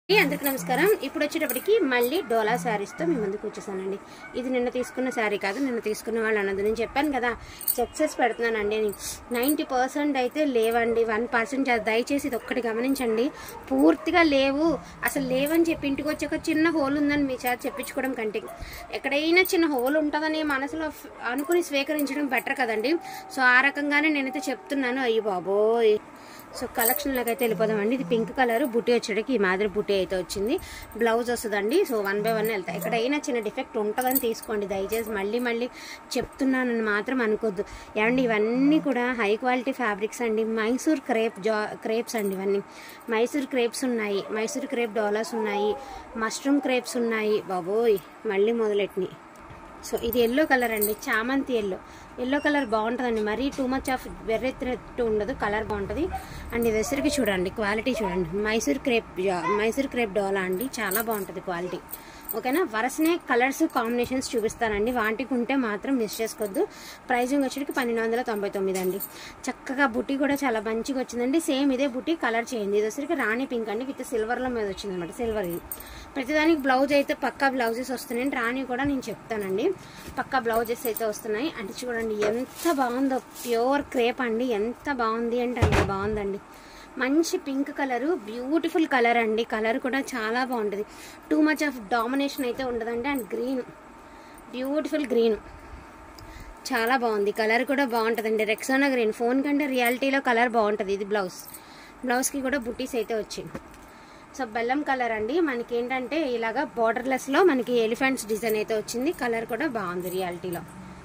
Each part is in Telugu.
అందరికి నమస్కారం ఇప్పుడు వచ్చేటప్పటికి మళ్ళీ డోలా శారీస్తో మీ ముందుకు వచ్చేసానండి ఇది నిన్న తీసుకున్న శారీ కాదు నిన్న తీసుకున్న వాళ్ళు అన్నది నేను చెప్పాను కదా సక్సెస్ పెడుతున్నానండి అని నైంటీ పర్సెంట్ అయితే లేవండి వన్ పర్సెంట్ దయచేసి ఇది ఒక్కటి గమనించండి పూర్తిగా లేవు అసలు లేవని చెప్పి ఇంటికి వచ్చి ఒక చిన్న హోల్ ఉందని మీ చేత చెప్పించుకోవడం కంటే ఎక్కడైనా చిన్న హోల్ ఉంటుందని మనసులో ఫ్- అనుకుని స్వీకరించడం బెటర్ కదండి సో ఆ రకంగానే నేనైతే చెప్తున్నాను అయ్యి బాబోయ్ సో కలెక్షన్లోకి అయితే వెళ్ళిపోదామండి ఇది పింక్ కలర్ బుట్టి వచ్చేటికి ఈ మాదిరి బుట్టి అయితే వచ్చింది బ్లౌజ్ వస్తుందండి సో వన్ బై వన్ వెళ్తాయి ఎక్కడైనా చిన్న డిఫెక్ట్ ఉంటుందని తీసుకోండి దయచేసి మళ్ళీ మళ్ళీ చెప్తున్నానని మాత్రం అనుకోద్దు ఏమండి ఇవన్నీ కూడా హై క్వాలిటీ ఫ్యాబ్రిక్స్ అండి మైసూర్ క్రేప్ జా క్రేప్స్ అండి ఇవన్నీ మైసూర్ క్రేప్స్ ఉన్నాయి మైసూర్ క్రేప్ డాలర్స్ ఉన్నాయి మష్రూమ్ క్రేప్స్ ఉన్నాయి బాబోయ్ మళ్ళీ మొదలెట్టినాయి సో ఇది ఎల్లో కలర్ అండి చామంతి ఎల్లో ఎల్లో కలర్ బాగుంటుందండి మరీ టూ మచ్ ఆఫ్ వెర్రెత్తినట్టు ఉండదు కలర్ బాగుంటుంది అండ్ ఇది ఎసరికి చూడండి క్వాలిటీ చూడండి మైసూర్ క్రేప్ జా- మైసూర్ క్రేప్ డోలా అండి చాలా బాగుంటుంది క్వాలిటీ ఓకేనా వరసనే కలర్స్ కాంబినేషన్స్ చూపిస్తానండి వాటికి ఉంటే మాత్రం మిస్ చేసుకోవద్దు ప్రైజింగ్ వచ్చేటికి పన్నెండు వందల తొంభై తొమ్మిది అండి చక్కగా బుట్టి కూడా చాలా మంచిగా వచ్చిందండి సేమ్ ఇదే బుట్టి కలర్ చేయండి ఇది వచ్చరికి రాణి పింక్ అండి విత్ సిల్వర్లో మీద వచ్చింది అనమాట సిల్వర్ ఇది ప్రతిదానికి బ్లౌజ్ అయితే పక్కా బ్లౌజెస్ వస్తున్నాయి రాణి కూడా నేను చెప్తానండి పక్కా బ్లౌజెస్ అయితే వస్తున్నాయి అంటే చూడండి ఎంత బాగుందో ప్యూర్ క్రేప్ అండి ఎంత బాగుంది అంటే అంత బాగుందండి మంచి పింక్ కలర్ బ్యూటిఫుల్ కలర్ అండి కలర్ కూడా చాలా బాగుంటుంది టూ మచ్ ఆఫ్ డామినేషన్ అయితే ఉండదండి అండ్ గ్రీన్ బ్యూటిఫుల్ గ్రీన్ చాలా బాగుంది కలర్ కూడా బాగుంటుందండి రెక్సానా గ్రీన్ ఫోన్ కంటే రియాలిటీలో కలర్ బాగుంటుంది ఇది బ్లౌజ్ బ్లౌజ్కి కూడా బుటీస్ అయితే వచ్చింది సో బెల్లం కలర్ అండి మనకి ఏంటంటే ఇలాగా బార్డర్లెస్లో మనకి ఎలిఫెంట్స్ డిజైన్ అయితే వచ్చింది కలర్ కూడా బాగుంది రియాలిటీలో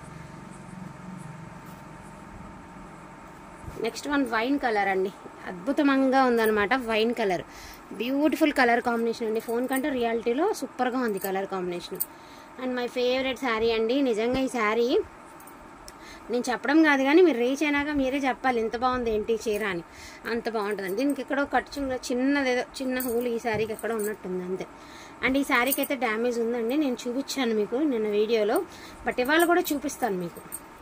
నెక్స్ట్ వన్ వైన్ కలర్ అండి అద్భుతంగా ఉందన్నమాట wine colour beautiful colour combination అండి ఫోన్ కంటే రియాలిటీలో సూపర్గా ఉంది colour combination and my favourite sari అండి నిజంగా ఈ శారీ నేను చెప్పడం కాదు కానీ మీరు రీచ్ అయినాక మీరే చెప్పాలి ఎంత బాగుంది ఏంటి చీర అని అంత బాగుంటుందండి దీనికి ఎక్కడో ఖర్చు చిన్నది ఏదో చిన్న హోల్ ఈ శారీకి ఎక్కడో ఉన్నట్టుంది అంతే అండ్ ఈ శారీకి అయితే డ్యామేజ్ ఉందండి నేను చూపించాను మీకు నిన్న వీడియోలో బట్ ఇవాళ కూడా చూపిస్తాను మీకు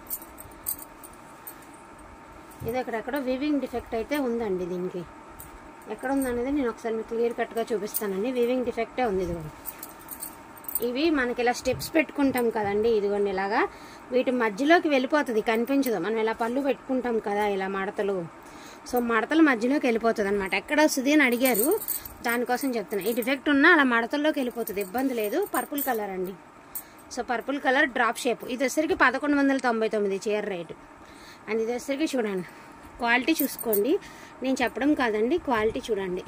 ఇది అక్కడెక్కడో వివింగ్ డిఫెక్ట్ అయితే ఉందండి దీనికి ఎక్కడ ఉందనేది నేను ఒకసారి మీకు క్లియర్ కట్గా చూపిస్తానండి వివింగ్ డిఫెక్టే ఉంది ఇదిగోండి ఇవి మనకి ఇలా స్టెప్స్ పెట్టుకుంటాం కదండి ఇదిగోండి ఇలాగా వీటి మధ్యలోకి వెళ్ళిపోతుంది కనిపించదు మనం ఇలా పళ్ళు పెట్టుకుంటాం కదా ఇలా మడతలు సో మడతల మధ్యలోకి వెళ్ళిపోతుంది అనమాట ఎక్కడ వస్తుంది అని అడిగారు దానికోసం చెప్తున్నా ఈ డిఫెక్ట్ ఉన్నా అలా మడతల్లోకి వెళ్ళిపోతుంది ఇబ్బంది లేదు పర్పుల్ కలర్ అండి so purple colour drop shape ఇది వచ్చేసరికి పదకొండు వందల తొంభై తొమ్మిది చీర రేటు అండ్ ఇది వచ్చేసరికి చూడండి క్వాలిటీ చూసుకోండి నేను చెప్పడం కాదండి క్వాలిటీ చూడండి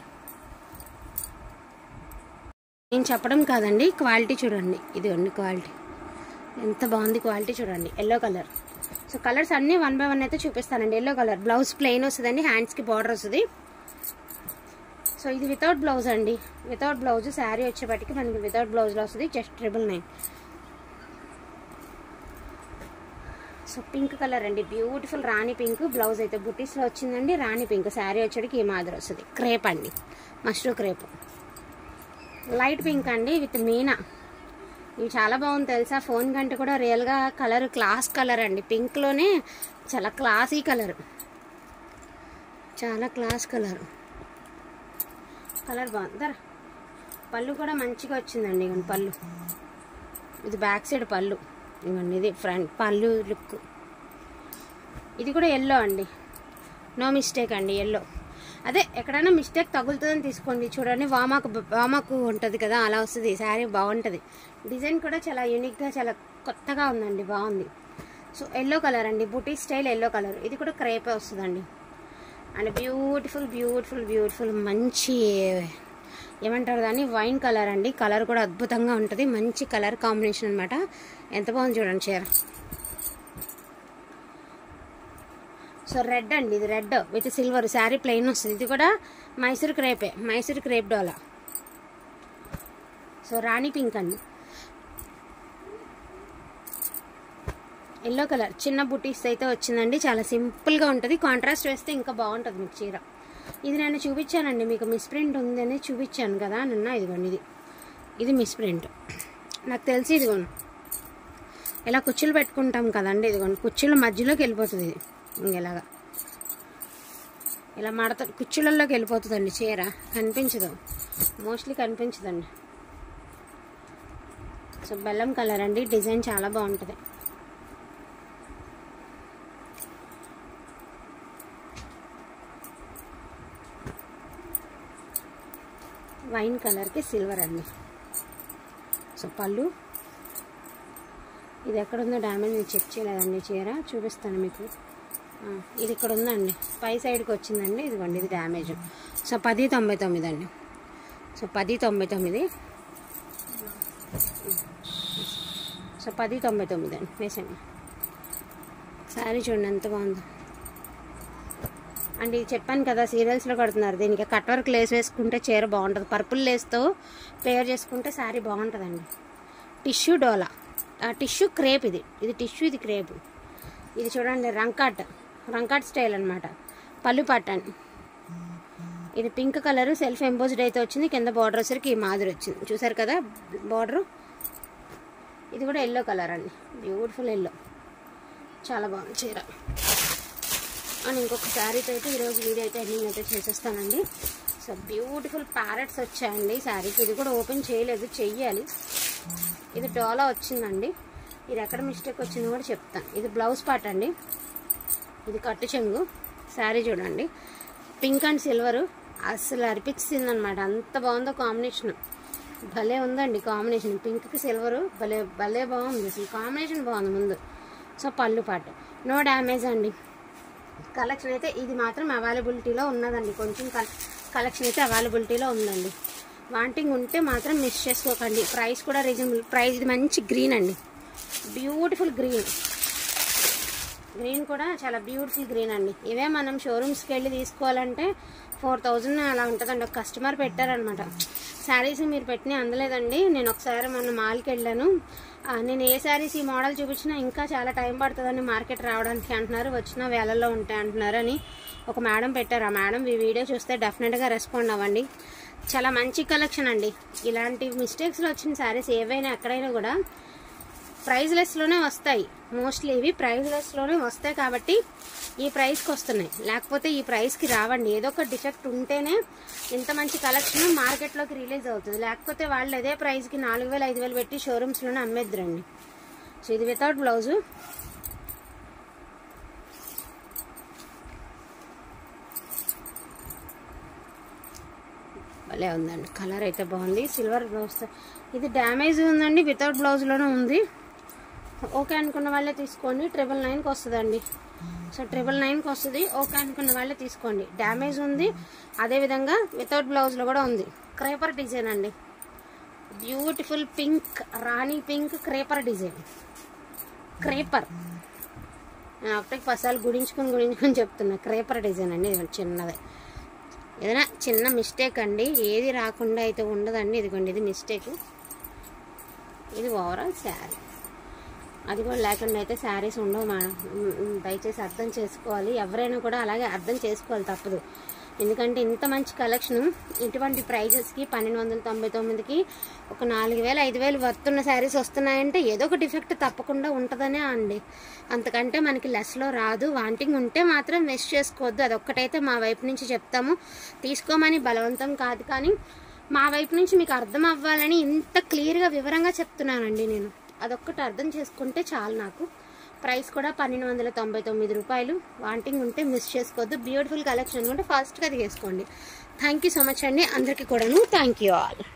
నేను చెప్పడం కాదండి క్వాలిటీ చూడండి ఇదిగోండి క్వాలిటీ ఎంత బాగుంది క్వాలిటీ చూడండి ఎల్లో కలర్ సో కలర్స్ అన్నీ వన్ బై వన్ అయితే చూపిస్తానండి ఎల్లో కలర్ బ్లౌజ్ ప్లెయిన్ వస్తుందండి హ్యాండ్స్కి బార్డర్ వస్తుంది సో ఇది వితౌట్ బ్లౌజ్ అండి వితౌట్ బ్లౌజ్ శారీ వచ్చేపటికి మనకి వితౌట్ బ్లౌజ్లో వస్తుంది just triple nine so pink colour అండి బ్యూటిఫుల్ రాణి పింక్ బ్లౌజ్ అయితే బుటీస్లో వచ్చిందండి రాణి పింక్ శారీ వచ్చేటికి ఈ మాదిరి వస్తుంది క్రేప్ అండి మష్రూ క్రేప్ లైట్ పింక్ అండి విత్ మీనా ఇవి చాలా బాగుంది తెలుసా ఫోన్ కంటే కూడా రియల్గా కలర్ క్లాస్ కలర్ అండి పింక్లోనే చాలా క్లాసీ కలర్ చాలా క్లాస్ కలర్ కలర్ బాగుంది దర పళ్ళు కూడా మంచిగా వచ్చిందండి ఇవన్నీ పళ్ళు ఇది బ్యాక్ సైడ్ పళ్ళు ఇవన్నీ ఇది ఫ్రంట్ పళ్ళు లుక్ ఇది కూడా ఎల్లో అండి నో మిస్టేక్ అండి ఎల్లో అదే ఎక్కడైనా మిస్టేక్ తగులుతుందని తీసుకోండి చూడండి వామాకు వామాకు ఉంటుంది కదా అలా వస్తుంది శారీ బాగుంటుంది డిజైన్ కూడా చాలా యూనిక్గా చాలా కొత్తగా ఉందండి బాగుంది సో ఎల్లో కలర్ అండి బూటీ స్టైల్ ఎల్లో కలర్ ఇది కూడా క్రేపే వస్తుందండి అండ్ బ్యూటిఫుల్ బ్యూటిఫుల్ బ్యూటిఫుల్ మంచి ఏమంటారు దాన్ని వైన్ కలర్ అండి కలర్ కూడా అద్భుతంగా ఉంటుంది మంచి కలర్ కాంబినేషన్ అనమాట ఎంత బాగుంది చూడండి చీర సో రెడ్ అండి ఇది red with silver sari plain వస్తుంది ఇది కూడా మైసూర్ క్రేపే Mysore crepe dola so rani pink అండి ఎల్లో కలర్ చిన్న బుటీస్ అయితే వచ్చిందండి చాలా సింపుల్గా ఉంటుంది కాంట్రాస్ట్ వేస్తే ఇంకా బాగుంటుంది మీకు చీర ఇది నేను చూపించానండి మీకు మిస్ ప్రింట్ ఉందని చూపించాను కదా నిన్న ఇదిగోండి ఇది ఇది మిస్ ప్రింట్ నాకు తెలిసి ఇదిగోండి ఇలా కుర్చీలు పెట్టుకుంటాం కదండి ఇదిగోండి కుర్చీల మధ్యలోకి వెళ్ళిపోతుంది ఇది ఇంకెలాగా ఇలా మడత కుర్చీలలోకి వెళ్ళిపోతుందండి చీర కనిపించదు మోస్ట్లీ కనిపించదండి సో బెల్లం కలర్ అండి డిజైన్ చాలా బాగుంటుంది వైన్ కలర్కి సిల్వర్ అండి సో పళ్ళు ఇది ఎక్కడ ఉందో డ్యామేజ్ నేను చెక్ చేయలేదండి చీర చూపిస్తాను మీకు ఆ, ఇది ఇక్కడ ఉందండి పై సైడ్కి వచ్చిందండి ఇదిగోండి ఇది డ్యామేజ్ సో పది తొంభై తొమ్మిది అండి సో పది తొంభై తొమ్మిది సో పది తొంభై తొమ్మిది అండి వేసండి శారీ చూడండి ఎంత బాగుందో అండ్ ఇది చెప్పాను కదా సీరియల్స్లో కడుతున్నారు దీనికి కట్ వర్క్ లేస్ వేసుకుంటే చీర బాగుంటుంది పర్పుల్ లేస్తో పేర్ చేసుకుంటే శారీ బాగుంటుందండి టిష్యూ డోలా ఆ టిష్యూ క్రేప్ ఇది ఇది టిష్యూ ఇది క్రేప్ ఇది చూడండి రంకాట్ రంకాట్ స్టైల్ అనమాట పళ్ళు పట్టండి ఇది పింక్ కలర్ సెల్ఫ్ ఎంబోజ్డ్ అయితే వచ్చింది కింద బార్డర్ వచ్చరికి ఈ మాదిరి వచ్చింది చూసారు కదా బార్డరు ఇది కూడా ఎల్లో కలర్ అండి బ్యూటిఫుల్ ఎల్లో చాలా బాగుంది చీర అండ్ ఇంకొక శారీతో అయితే ఈరోజు వీడియో అయితే ఎండింగ్ అయితే చేసేస్తానండి సో బ్యూటిఫుల్ ప్యారెట్స్ వచ్చాయండి శారీకి ఇది కూడా ఓపెన్ చేయలేదు చెయ్యాలి ఇది డోలా వచ్చిందండి ఇది ఎక్కడ మిస్టేక్ వచ్చిందో కూడా చెప్తాను ఇది బ్లౌజ్ పార్ట్ అండి ఇది కట్టు చెంగు శారీ చూడండి పింక్ అండ్ సిల్వర్ అసలు అనిపించింది అనమాట అంత బాగుందో కాంబినేషన్ భలే ఉందండి కాంబినేషన్ పింక్కి సిల్వరు భలే భలే బాగుంది అసలు కాంబినేషన్ బాగుంది ముందు సో పళ్ళు పాట నో డ్యామేజ్ అండి కలెక్షన్ అయితే ఇది మాత్రం అవైలబిలిటీలో ఉన్నదండి కొంచెం కలెక్షన్ అయితే అవైలబిలిటీలో ఉందండి వాంటింగ్ ఉంటే మాత్రం మిస్ చేసుకోకండి ప్రైస్ కూడా రీజనబుల్ ప్రైస్ ఇది మంచి గ్రీన్ అండి బ్యూటిఫుల్ గ్రీన్ గ్రీన్ కూడా చాలా బ్యూటిఫుల్ గ్రీన్ అండి ఇవే మనం షోరూమ్స్కి వెళ్ళి తీసుకోవాలంటే ఫోర్ థౌజండ్ అలా ఉంటుందండి ఒక కస్టమర్ పెట్టారనమాట శారీస్ మీరు పెట్టినా అందలేదండి నేను ఒకసారి మొన్న మాల్కి వెళ్ళాను ఆ, నేను ఏ శారీస్ ఈ మోడల్ చూపించినా ఇంకా చాలా టైం పడుతుందండి మార్కెట్ రావడానికి అంటున్నారు వచ్చిన వేలల్లో ఉంటాయి అంటున్నారు అని ఒక మేడం పెట్టారు ఆ మేడం ఈ వీడియో చూస్తే డెఫినెట్గా రెస్పాండ్ అవ్వండి చాలా మంచి కలెక్షన్ అండి ఇలాంటి మిస్టేక్స్లో వచ్చిన శారీస్ ఏవైనా ఎక్కడైనా కూడా ప్రైజ్లెస్లోనే వస్తాయి మోస్ట్లీ ఇవి ప్రైజ్లెస్లోనే వస్తాయి కాబట్టి ఈ ప్రైస్కి వస్తున్నాయి లేకపోతే ఈ ప్రైస్కి రావండి ఏదో ఒక డిఫెక్ట్ ఉంటేనే ఇంత మంచి కలెక్షన్ మార్కెట్లోకి రిలీజ్ అవుతుంది లేకపోతే వాళ్ళు అదే ప్రైస్కి నాలుగు వేలు ఐదు వేలు పెట్టి షోరూమ్స్లోనే అమ్మేద్దరండి సో ఇది వితౌట్ బ్లౌజు భలే ఉందండి కలర్ అయితే బాగుంది సిల్వర్ బ్లౌజ్ ఇది డ్యామేజ్ ఉందండి వితౌట్ బ్లౌజ్లోనే ఉంది ఓకే అనుకున్న వాళ్ళే తీసుకోండి ట్రిపుల్ నైన్కి వస్తుందండి సో ట్రిపుల్ నైన్కి వస్తుంది ఓకే అనుకున్న వాళ్ళే తీసుకోండి డ్యామేజ్ ఉంది అదేవిధంగా వితౌట్ బ్లౌజ్లో కూడా ఉంది క్రేపర్ డిజైన్ అండి బ్యూటిఫుల్ పింక్ రాణి పింక్ క్రేపర్ డిజైన్ క్రేపర్ నేను ఒకటికి పసాలు గుడించుకొని గుడించుకొని చెప్తున్నా క్రేపర్ డిజైన్ అండి ఇది చిన్నదే ఏదైనా చిన్న మిస్టేక్ అండి ఏది రాకుండా అయితే ఉండదండి ఇదిగోండి ఇది మిస్టేక్ ఇది ఓవరాల్ శారీ అది కూడా లేకుండా అయితే శారీస్ ఉండవు మేడం ఉమ్, ఉమ్, దయచేసి అర్థం చేసుకోవాలి ఎవరైనా కూడా అలాగే అర్థం చేసుకోవాలి తప్పదు ఎందుకంటే ఇంత మంచి కలెక్షన్ ఇటువంటి ప్రైజెస్కి పన్నెండు వందల తొంభై తొమ్మిదికి ఒక నాలుగు వేలు ఐదు వేలు వర్తున్న శారీస్ వస్తున్నాయంటే ఏదో ఒక డిఫెక్ట్ తప్పకుండా ఉంటుందనే అండి అంతకంటే మనకి లెస్లో రాదు వాంటింగ్ ఉంటే మాత్రం మిస్ చేసుకోవద్దు అదొక్కటైతే మా వైపు నుంచి చెప్తాము తీసుకోమని బలవంతం కాదు కానీ మా వైపు నుంచి మీకు అర్థం అవ్వాలని ఇంత క్లియర్గా వివరంగా చెప్తున్నానండి నేను అదొక్కటి అర్థం చేసుకుంటే చాలు నాకు ప్రైస్ కూడా పన్నెండు వందల తొంభై తొమ్మిది రూపాయలు వాంటింగ్ ఉంటే మిస్ చేసుకోవద్దు బ్యూటిఫుల్ కలెక్షన్ ఉంటే ఫాస్ట్గా తీసుకోండి థ్యాంక్ యూ సో మచ్ అండి అందరికీ కూడాను థ్యాంక్ యూ ఆల్